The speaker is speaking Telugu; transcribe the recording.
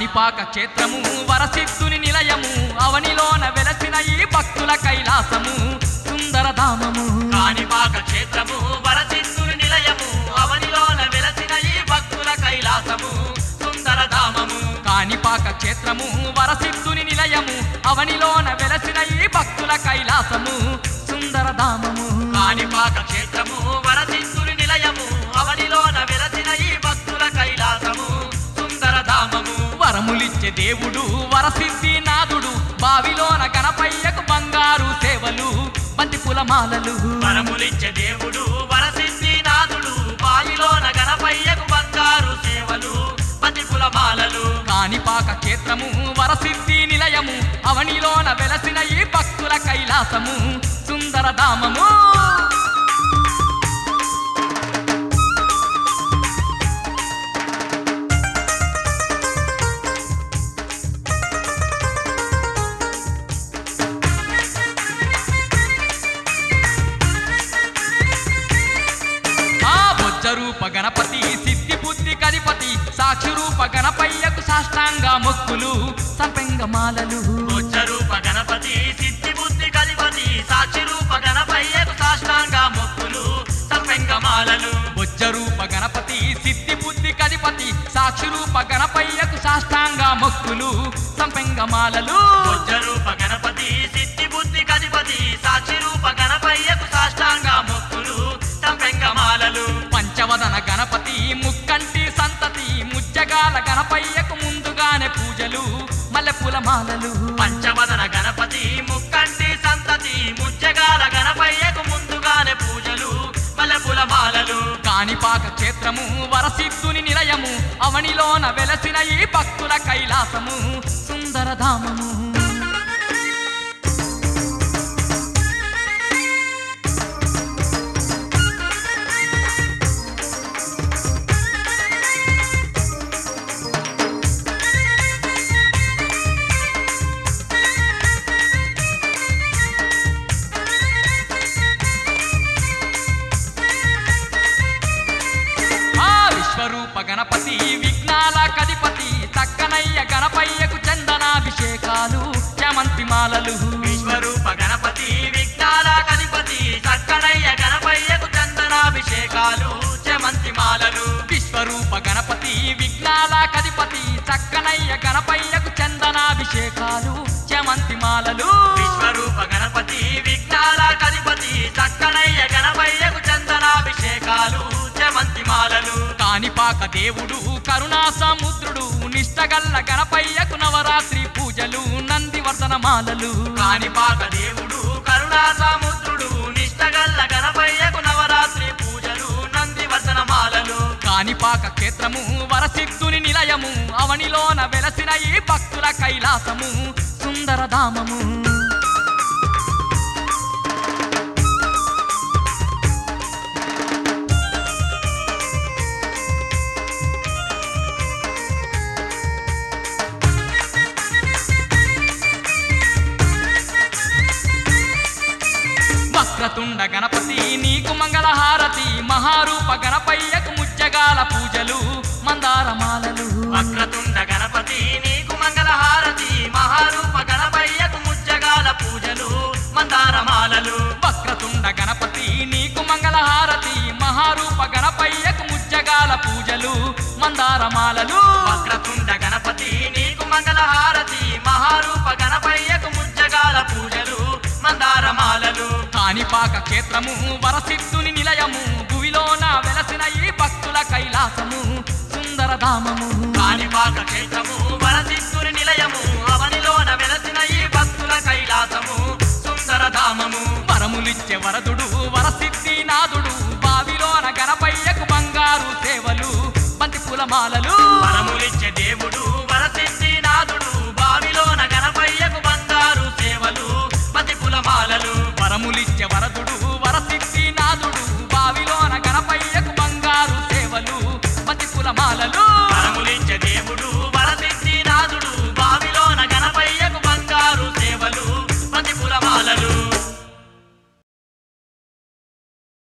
కాణిపాక క్షేత్రము వరసిద్ధుని నిలయము అవనిలోన వెలసిన ఈ భక్తుల కైలాసము సుందరధామము కాణిపాక క్షేత్రము వరసిద్ధుని నిలయము అవనిలోన వెలసిన ఈ భక్తుల కైలాసము సుందరధామము కాణిపాక క్షేత్రము వరసిద్ధుని నిలయము అవనిలోన వెలసిన ఈ భక్తుల కైలాసము సుందరధామము కాణిపాక క్షేత్రము వరసిద్ధుని నిలయము అవనిలోన వెలసిన ఈ భక్తుల కైలాసము సుందరధామము వరములిచ్చే దేవుడు వరసిద్ధి నాథుడు బావిలోన గణపయ్యకు బంగారు సేవలు బంతి పూలమాలలు వరములిచ్చే దేవుడు వరసిద్ధి నాథుడు బావిలోన గణపయ్యకు బంగారు సేవలు పతిపుల మాలలు కాణిపాక క్షేత్రము వరసిద్ధి నిలయము అవనిలోన వెలసిన ఈ భక్తుల కైలాసము సుందరధామము ఆ బొజ్జ రూప గణపతి సిద్ధి బుద్ధి కధిపతి సాక్షి రూప గణపయ్యకు సాష్టాంగ మొక్కులు సంపెంగమాలలు రూప గణపతి సిద్ధి బుద్ధి కధిపతి సాక్షి రూప గణపయ్యకు సాష్టాంగ మొక్కులు సంపెంగమాలలు బొజ్జ రూప గణపతి సిద్ధి బుద్ధి కధిపతి సాక్షి రూప గణపయ్యకు సాష్టాంగ మొక్కులు సంపెంగమాలలు రూప గణపతి సిద్ధి బుద్ధి కధిపతి సాక్షి రూప గణపయ్యకు సాష్టాంగ మొక్కులు సంపెంగమాలలు పంచవదన గణపతి ముక్కంటి సంతతి ముజ్జగాల గణపయ్యకు ముందుగానే పూజలు మల్లెపూల మాలలు పంచవదన గణపతి ముక్కంటి సంతతి ముజ్జగాల గణపయ్యకు ముందుగానే పూజలు మల్లెపుల మాలలు కాణిపాక క్షేత్రము వరసిద్ధుని నిలయము అవనిలోన వెలసిన ఈ భక్తుల కైలాసము సుందరధామము ఆ విశ్వరూప గణపతి విఘ్నాల కధిపతి చక్కనయ్య గణపయ్యకు చందనాభిషేకాలు చామంతి మాలలు విశ్వరూప గణపతి విఘ్నాల కధిపతి చక్కడయ్య గణపయ్యకు చందనాభిషేకాలు చెమంతి మాలలు విశ్వరూప గణపతి విఘ్నాల కధిపతి చక్కనయ్య గణపయ్యకు చందనాభిషేకాలు చామంతి మాలలు విశ్వరూప గణపతి విఘ్నాల కధిపతి చక్కడయ్య గణపయ్యకు చందనాభిషేకాలు చెమంతి మాలలు కాణిపాక దేవుడు కరుణా సముద్రుడు నిష్టగల్ల గణపయ్యకు నవరాత్రి పూజలు నందివర్ధన మాలలు కాణిపాక దేవుడు కరుణా సముద్రుడు నిష్టగల్ల గణపయ్యకు నవరాత్రి పూజలు నందివర్ధన మాలలు కాణిపాక క్షేత్రము వరసిద్ధుని నిలయము అవనిలోన వెలసిన ఈ భక్తుల కైలాసము సుందరధామము వక్రతుండ గణపతి నీకు మంగళహారతి మహారూప గణపయ్యకు ముచ్చగాల పూజలు మందారమాలలు వక్రతుండ గణపతి నీకు మంగళహారతి మహారూప గణపయ్యకు ముచ్చగాల పూజలు మందారమాలలు వక్రతుండ గణపతి నీకు మంగళహారతి మహారూప గణపయ్యకు ముచ్చగాల పూజలు మందారమాలలు వక్రతుండ గణపతి నీకు మంగళహారతి మహారూప గణపయ్యకు ముచ్చగాల పూజలు మందారమాలలు కాణిపాక క్షేత్రము వరసిద్ధుని నిలయము భువిలోన వెలసిన ఈ భక్తుల కైలాసము సుందరధామము కాణిపాక క్షేత్రము వరసిద్ధుని నిలయము అవనిలోన వెలసిన ఈ భక్తుల కైలాసము సుందరధామము వరములిచ్చే వరదుడు వరసిద్ధి నాథుడు బావిలోన గణపయ్యకు బంగారు సేవలు బంతి పూలమాలలు వరములిచ్చే దేవుడు వరసిద్ధి నాథుడు బావిలోన గణపయ్యకు బంగారు సేవలు పతిపుల మాలలు వరములిచ్చే వరదుడు వరసిద్ధి నాథుడు బావిలోన గణపయ్యకు బంగారు సేవలు బంతి పూలమాలలు